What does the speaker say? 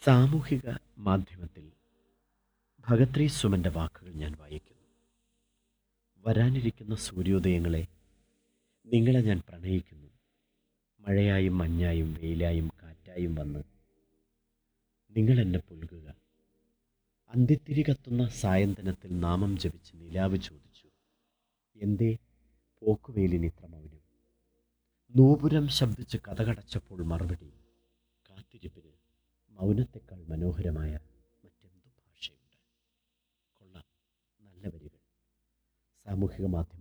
സാമൂഹിക മാധ്യമത്തിൽ ഭഗത്രി സുമൻ്റെ വാക്കുകൾ ഞാൻ വായിക്കുന്നു വരാനിരിക്കുന്ന സൂര്യോദയങ്ങളെ നിങ്ങളെ ഞാൻ പ്രണയിക്കുന്നു മഴയായും മഞ്ഞായും വെയിലായും കാറ്റായും വന്ന് നിങ്ങളെന്നെ പുൽകുക അന്ത്യത്തിരി കത്തുന്ന സായന്തനത്തിൽ നാമം ജപിച്ച് നിലാവ് ചോദിച്ചു എന്തേ പോക്കുവേലിന് ഇത്ര മൗനം നൂപുരം ശബ്ദിച്ച് കഥകടച്ചപ്പോൾ മറുപടി കാത്തിരിപ്പിന് മൗനത്തെക്കാൾ മനോഹരമായ മറ്റെന്തു ഭാഷയുണ്ട് കൊള്ളാം നല്ല വരികൾ സാമൂഹിക മാധ്യമ